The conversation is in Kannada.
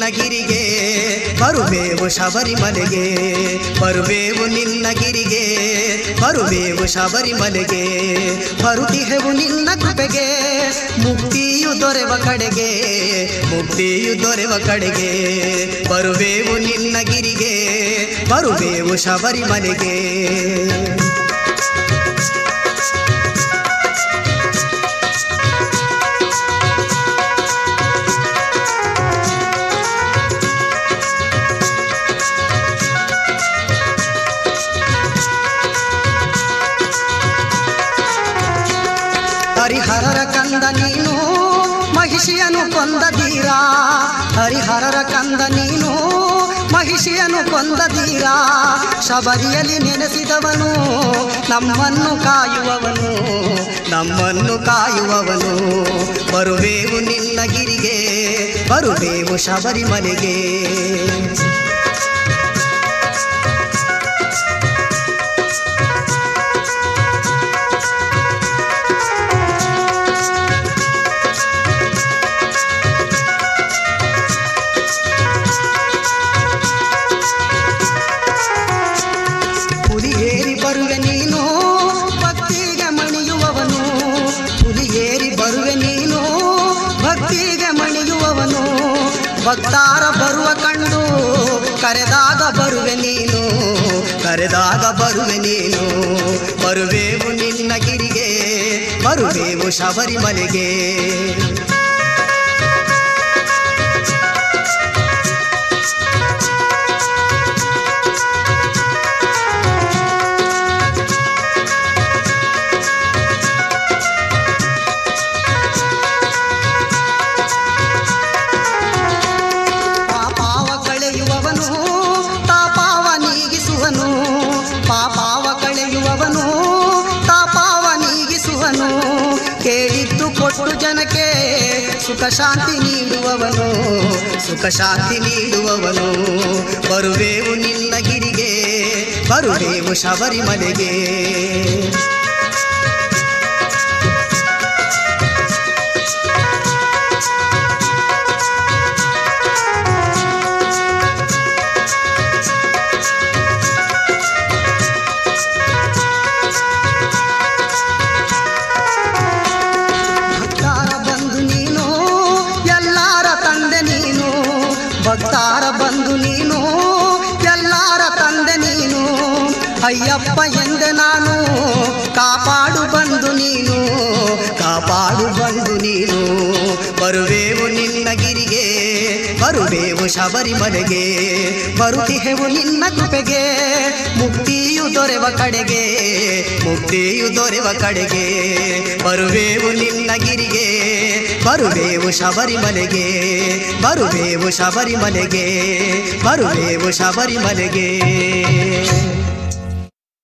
ಗಿರಿಗೆ ಬರುವೆವು ಶಬರಿಮಲೆಗೆ ಬರುವೆವು ನಿನ್ನ ಗಿರಿಗೆ ಬರುವೆವು ಶಬರಿಮಲೆಗೆ ಬರುತ್ತಿಹೆವು ನಿನ್ನ ಕೃಪೆಗೆ ಮುಕ್ತಿಯು ದೊರೆವ ಕಡೆಗೆ ಮುಕ್ತಿಯು ದೊರೆವ ಕಡೆಗೆ ಬರುವೆವು ನಿನ್ನ ಗಿರಿಗೆ ಬರುವೆವು ಶಬರಿಮಲೆಗೆ ಹರಿಹರರ ಕಂದ ನೀನು ಮಹಿಷಿಯನು ಕೊಂದ ಧೀರ ಹರಿಹರರ ಕಂದ ನೀನು ಮಹಿಷಿಯನು ಕೊಂದ ಧೀರ ಶಬರಿಯಲ್ಲಿ ನೆನೆಸಿದವನು ನಮ್ಮನ್ನು ಕಾಯುವವನು ನಮ್ಮನ್ನು ಕಾಯುವವನು ಬರುವೆವು ನಿನ್ನ ಗಿರಿಗೆ ಬರುವೆವು ಶಬರಿಮಲೆಗೆ ಹುಲಿಯೇರಿ ಬರುವೆ ನೀನು ಭಕ್ತಿಗೆ ಮಣಿಯುವವನು ಹುಲಿಯೇರಿ ಬರುವೆ ನೀನು ಭಕ್ತಿಗೆ ಮಣಿಯುವವನು ಭಕ್ತಾರ ಬರುವ ಕಂಡು ಕರೆದಾಗ ಬರುವೆ ನೀನು ಕರೆದಾಗ ಬರುವೆ ನೀನು ಬರುವೆವು ನಿನ್ನ ಗಿರಿಗೆ ಬರುವೆವು ಶಬರಿಮಲೆಗೆ ಪಾಪಾವ ಕಳೆಯುವವನು ತಾಪಾವ ನೀಗಿಸುವನು ಪಾಪಾವ ಕಳೆಯುವವನು ತಾಪಾವ ನೀಗಿಸುವನು ಕೇಳಿದ್ದು ಕೊಟ್ಟು ಜನಕ್ಕೆ ಸುಖ ಶಾಂತಿ ನೀಡುವವನು ಸುಖ ಶಾಂತಿ ನೀಡುವವನು ಬರುವೆವು ನಿನ್ನ ಗಿರಿಗೆ ಬರುವೆವು ಶಬರಿಮಲೆಗೆ ಭಕ್ತಾರ ಬಂಧು ನೀನು ಎಲ್ಲಾರ ತಂದೆ ನೀನು ಭಕ್ತಾರ ಬಂಧು ನೀನು ಎಲ್ಲಾರ ತಂದೆ ನೀನು ಅಯ್ಯಪ್ಪ ಎಂದೆ ನಾನು ಕಾಪಾಡು ಬಂದು ನೀನು ಕಾಪಾಡು ಬಂದು ನೀನು ಬರುವೆವು ನಿನ್ನ ಗಿರಿಗೆ ಬರುವೆವು ಶಬರಿಮಲೆಗೆ ಬರುತ್ತಿಹೆವು ನಿನ್ನ ಕೃಪೆಗೆ ಮುಕ್ತಿಯು ದೊರೆವ ಕಡೆಗೆ ಮುಕ್ತಿಯು ದೊರೆವ ಕಡೆಗೆ ಬರುವೆವು ನಿನ್ನ ಗಿರಿಗೆ ಬರುವೆವು ಶಬರಿಮಲೆಗೆ ಬರುವೆವು ಶಬರಿಮಲೆಗೆ ಬರುವೆವು ಶಬರಿಮಲೆಗೆ